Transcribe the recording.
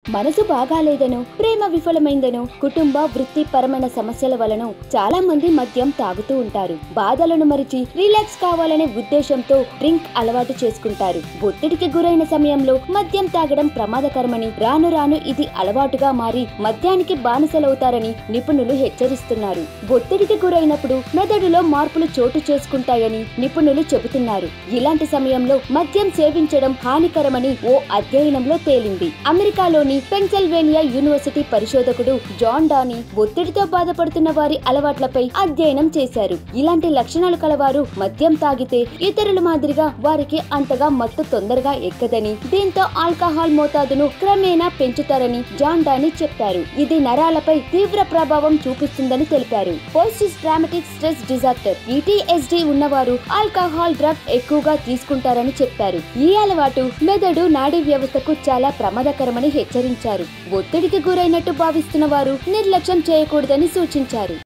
మనసు బాగాలేదనో ప్రేమ విఫలమైందనో కుటుంబ వృత్తిపరమైన సమస్యల వలన చాలా మంది మద్యం తాగుతూ ఉంటారు బాధలను మరిచి రిలాక్స్ కావాలనే ఉద్దేశంతో డ్రింక్ అలవాటు చేసుకుంటారు ఒత్తిడికి గురైన సమయంలో మద్యం తాగడం ప్రమాదకరమని రాను రాను ఇది అలవాటుగా మారి మద్యానికి బానిసలవుతారని నిపుణులు హెచ్చరిస్తున్నారు ఒత్తిడికి గురైనప్పుడు మెదడులో మార్పులు చోటు చేసుకుంటాయని నిపుణులు చెబుతున్నారు ఇలాంటి సమయంలో మద్యం సేవించడం హానికరమని ఓ అధ్యయనంలో తేలింది అమెరికాలోని పెన్సిల్వేనియా యూనివర్సిటీ పరిశోధకుడు జాన్ డానీ ఒత్తిడితో బాధపడుతున్న వారి అలవాట్లపై అధ్యయనం చేశారు ఇలాంటి లక్షణాలు కలవారు మద్యం తాగితే ఇతరుల మాదిరిగా వారికి అంతగా మత్తు తొందరగా ఎక్కదని దీంతో ఆల్కహాల్ మోతాదును క్రమేణా పెంచుతారని జాన్ డానీ చెప్పారు ఇది నరాలపై తీవ్ర ప్రభావం చూపిస్తుందని తెలిపారు post traumatic stress disaster PTSD ఉన్నవారు ఆల్కహాల్ డ్రగ్ ఎక్కువగా తీసుకుంటారని చెప్పారు ఈ అలవాటు మెదడు నాడీ వ్యవస్థకు చాలా ప్రమాదకరమని హెచ్చరించారు ఒత్తిడికి గురైనట్టు భావిస్తున్న వారు నిర్లక్ష్యం చేయకూడదని సూచించారు